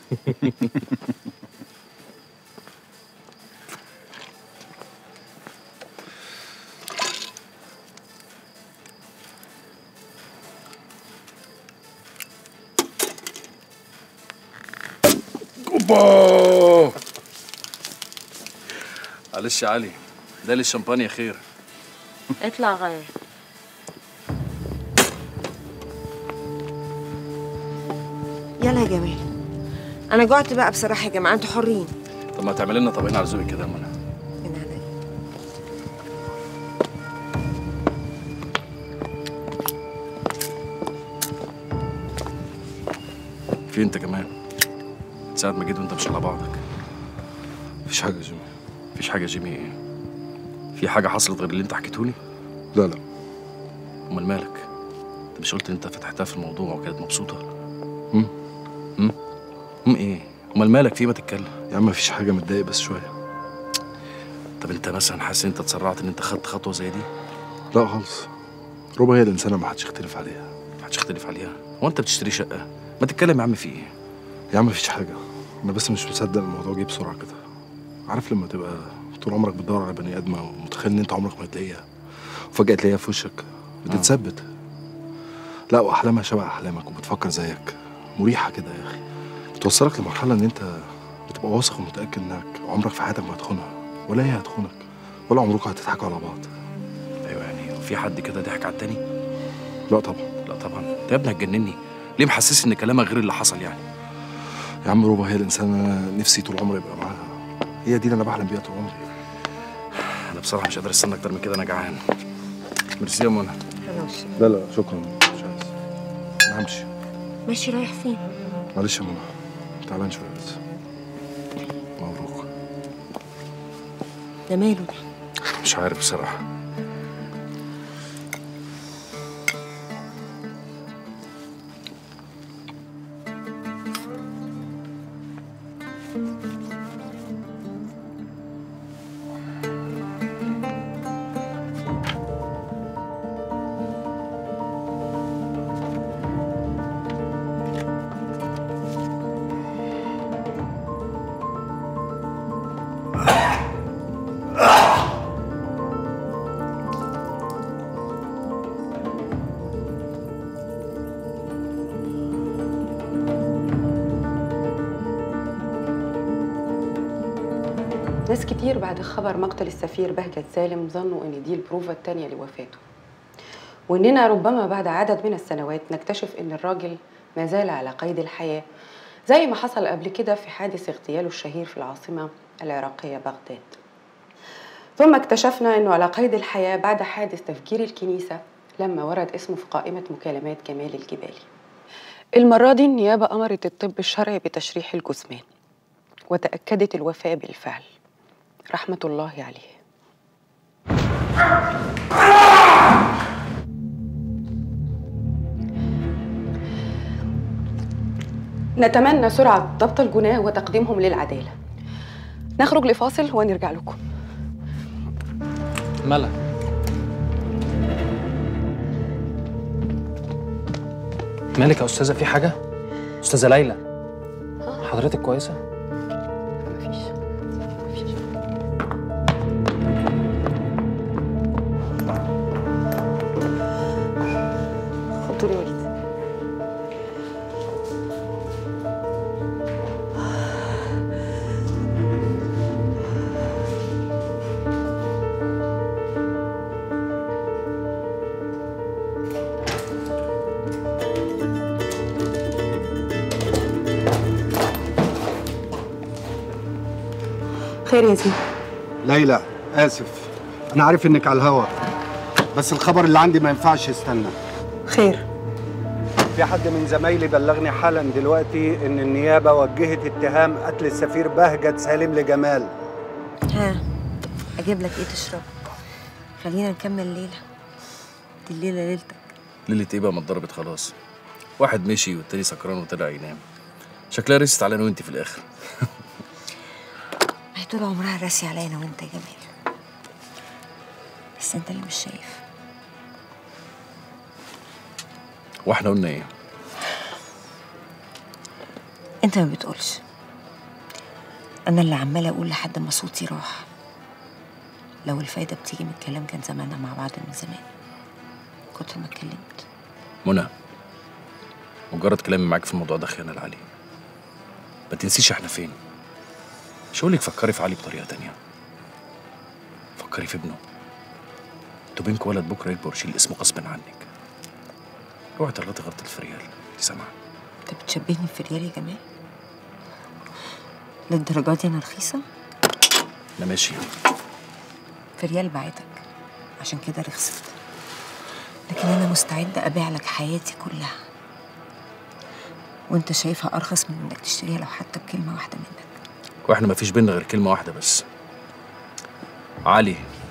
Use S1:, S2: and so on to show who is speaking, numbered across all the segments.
S1: اوبا معلش يا علي ده لي الشمبانيا خير
S2: اطلع غير يلا يا جمال انا جوعت بقى بصراحه يا جماعه انتوا حرين
S1: طب ما تعمل لنا طبقين على ذوقك كده يا منى
S2: من عينيا
S1: في انت كمان ساعة ما جيت وانت مش على بعضك
S3: مفيش حاجه يا جيمي
S1: مفيش حاجة يا جيمي ايه في حاجة حصلت غير اللي انت حكيتهولي
S3: لا لا
S1: امال مالك انت مش قلت انت فتحتها في الموضوع وكانت مبسوطة
S3: هم؟
S1: هم هم ايه امال مالك في إيه؟ ما تتكلم
S3: يا عم مفيش حاجه متضايق بس شويه
S1: طب انت مثلا حاسس ان انت اتسرعت ان انت خدت خطوة زي دي
S3: لا خالص ربع هي الانسانه ما حدش يختلف عليها
S1: محدش يختلف عليها هو انت بتشتري شقة ما تتكلم يا عم في ايه
S3: يا عم مفيش حاجه انا بس مش مصدق الموضوع جه بسرعه كده عارف لما تبقى طول عمرك بتدور على بني ادمه ومتخيل ان انت عمرك ما هتلاقيها وفجاه تلاقيها في وشك بتتثبت لا واحلامها شبه احلامك وبتفكر زيك مريحه كده يا اخي بتوصلك لمرحله ان انت بتبقى واثق ومتاكد انك عمرك في حياتك ما هتخونها ولا هي هتخونك ولا عمركم هتضحكوا على بعض
S1: ايوه يعني هو في حد كده ضحك على التاني
S3: لا طبعا
S1: لا طبعا انت يا ابني هتجنني ليه محسسني ان كلامك غير اللي حصل يعني
S3: يا عم روبا هي الانسان انا نفسي طول عمري ابقى معاها هي دي اللي انا بحلم بيها طول عمري
S1: انا بصراحه مش قادر استنى اكتر من كده انا جعان ميرسي يا منى
S2: خلاص
S3: لا لا شكرا مش عايز انا همشي
S2: ماشي رايح فين
S3: معلش يا منى تعبان شويه بس مبروك
S2: ده ماله ده
S1: مش عارف بصراحه
S4: ناس كتير بعد خبر مقتل السفير بهجت سالم ظنوا ان دي البروفة التانية لوفاته واننا ربما بعد عدد من السنوات نكتشف ان الراجل ما زال على قيد الحياة زي ما حصل قبل كده في حادث اغتياله الشهير في العاصمة العراقية بغداد ثم اكتشفنا انه على قيد الحياة بعد حادث تفجير الكنيسة لما ورد اسمه في قائمة مكالمات جمال الجبالي المرة دي النيابة أمرت الطب الشرعي بتشريح الجثمان وتأكدت الوفاة بالفعل رحمة الله عليه نتمنى سرعة ضبط الجناه وتقديمهم للعدالة نخرج لفاصل ونرجع لكم
S5: ملا مالك يا استاذه في حاجه استاذه ليلى حضرتك كويسه
S4: مفيش مفيش خدوا لي وليد خير يا زين
S6: ليلى آسف أنا عارف إنك على الهوا بس الخبر اللي عندي ما ينفعش يستنى
S4: خير
S6: في حد من زمايلي بلغني حالا دلوقتي إن النيابة وجهت اتهام قتل السفير بهجت سالم لجمال
S2: ها اجيب لك ايه تشرب خلينا نكمل ليله دي الليله ليلتك
S1: ليلة ايه بقى ما اتضربت خلاص واحد مشي والتاني سكران وطلع ينام شكلها رست علينا وانت في الاخر
S2: ما هي طول عمرها راسي عليا انا وانت يا جمال بس انت اللي مش شايف
S1: واحنا قلنا ايه
S2: انت ما بتقولش انا اللي عماله اقول لحد ما صوتي راح لو الفايده بتيجي من الكلام كان زماننا مع بعض من زمان كنت ما اتكلمت
S1: منى مجرد كلامي معاك في الموضوع ده خيانه لعلي ما تنسيش احنا فين مش هقولك فكري في علي بطريقه تانية فكري في ابنه انتوا بينكوا ولد بكره يكبر يشيل اسمه غصب عنك روحي تغلطي غلطه الفريال دي سامعه
S2: انت بتشبهني في ريال يا جمال للدرجه دي انا رخيصه
S1: انا ماشي
S2: في ريال بعتك عشان كده رخصت لكن انا مستعده ابيع لك حياتي كلها وانت شايفها ارخص من انك تشتريها لو حتى بكلمه واحده منك
S1: واحنا ما فيش بينا غير كلمه واحده بس علي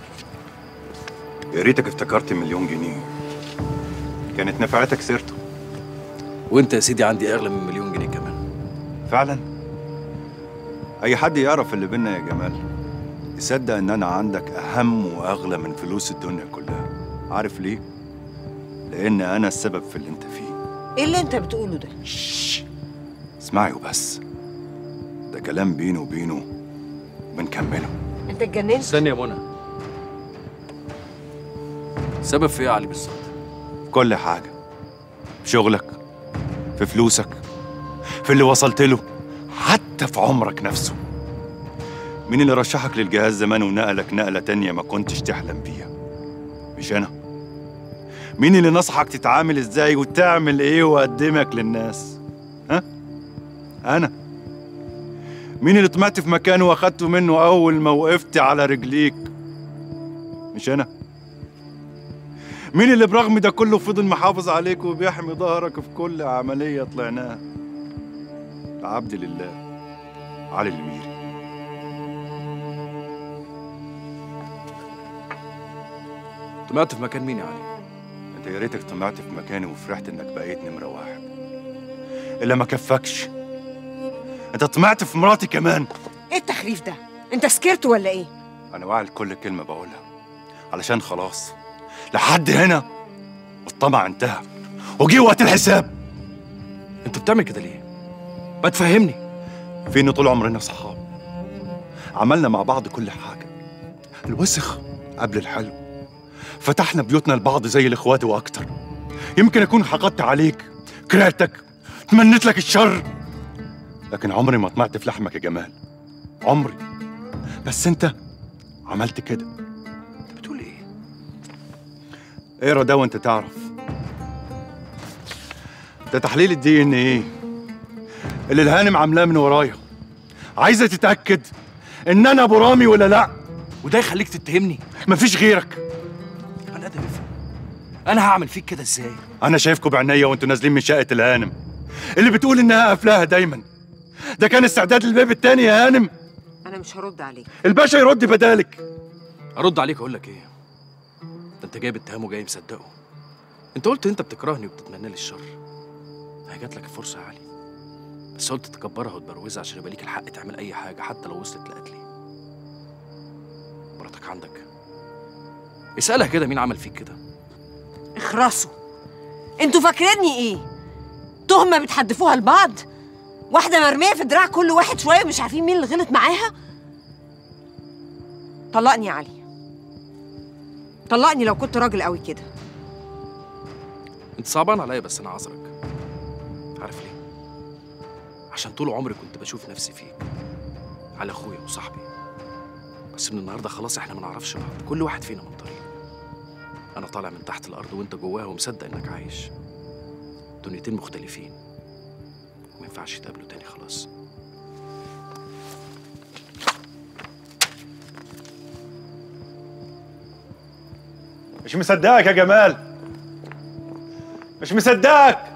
S7: يا ريتك افتكرت مليون جنيه كانت نفعتك سيرته
S1: وانت يا سيدي عندي اغلى من مليون جنيه كمان
S7: فعلا اي حد يعرف اللي بينا يا جمال يصدق ان انا عندك اهم واغلى من فلوس الدنيا كلها عارف ليه لان انا السبب في اللي انت فيه
S2: ايه اللي انت بتقوله ده
S7: شش. اسمعي وبس ده كلام بينه وبينه بنكمله
S2: انت اتجننت
S1: استني يا منى سبب في ايه يا علي بالظبط
S7: كل حاجة في شغلك في فلوسك في اللي وصلت له حتى في عمرك نفسه مين اللي رشحك للجهاز زمان ونقلك نقلة تانية ما كنتش تحلم بيها مش أنا مين اللي نصحك تتعامل ازاي وتعمل ايه وقدمك للناس ها أنا مين اللي طمعت في مكانه واخدته منه أول ما وقفت على رجليك مش أنا مين اللي برغم ده كله فضل محافظ عليك وبيحمي ظهرك في كل عملية طلعناها عبد لله علي الميري
S1: طمعت في مكان مين يا علي
S7: انت يا ريتك طمعت في مكاني وفرحت انك بقيت نمرة واحد الا ما كفكش انت طمعت في مراتي كمان
S2: ايه التخريف ده انت سكرت ولا ايه
S7: انا واعي لكل كلمة بقولها علشان خلاص لحد هنا والطمع انتهى وجي وقت الحساب
S1: انت بتعمل كده ليه ما تفهمني
S7: فين طول عمرنا صحاب عملنا مع بعض كل حاجة الوسخ قبل الحلو فتحنا بيوتنا لبعض زي الاخوات واكتر يمكن اكون حقدت عليك كرهتك تمنيت لك الشر لكن عمري ما طمعت في لحمك يا جمال عمري بس انت عملت كده
S1: انت بتقول ايه
S7: اقرا ده وانت تعرف ده تحليل الدي ان ايه اللي الهانم عاملاه من ورايا عايزه تتاكد ان انا ابو رامي ولا لا
S1: وده يخليك تتهمني
S7: مفيش غيرك
S1: انا ادم افهم انا هعمل فيك كده ازاي
S7: انا شايفكم بعينيا وانتوا نازلين من شقه الهانم اللي بتقول انها قافلاها دايما ده كان استعداد للباب التاني يا هانم
S2: انا مش هرد عليك
S7: الباشا يرد بدالك
S1: ارد عليك اقول لك ايه ده انت جايب اتهام وجاي مصدقه انت قلت انت بتكرهني وبتتمنى لي الشر هي جات لك الفرصه يا علي بس قلت تكبرها وتبروزها عشان يبقى ليك الحق تعمل اي حاجه حتى لو وصلت لقتلي مراتك عندك اسالها كده مين عمل فيك كده
S2: اخرسوا انتوا فاكريني ايه تهمه بتحدفوها لبعض واحده مرميه في دراع كل واحد شويه مش عارفين مين اللي غلط معاها طلقني يا علي طلقني لو كنت راجل قوي كده
S1: انت صعبان عليا بس انا عذرك عارف ليه عشان طول عمري كنت بشوف نفسي فيك على اخويا وصاحبي بس من النهارده خلاص احنا ما نعرفش بعض كل واحد فينا من طريق انا طالع من تحت الارض وانت جواها ومصدق انك عايش دنيتين مختلفين وما ينفعش يتقابلوا تاني خلاص
S7: مش مصدقك يا جمال مش مصدقك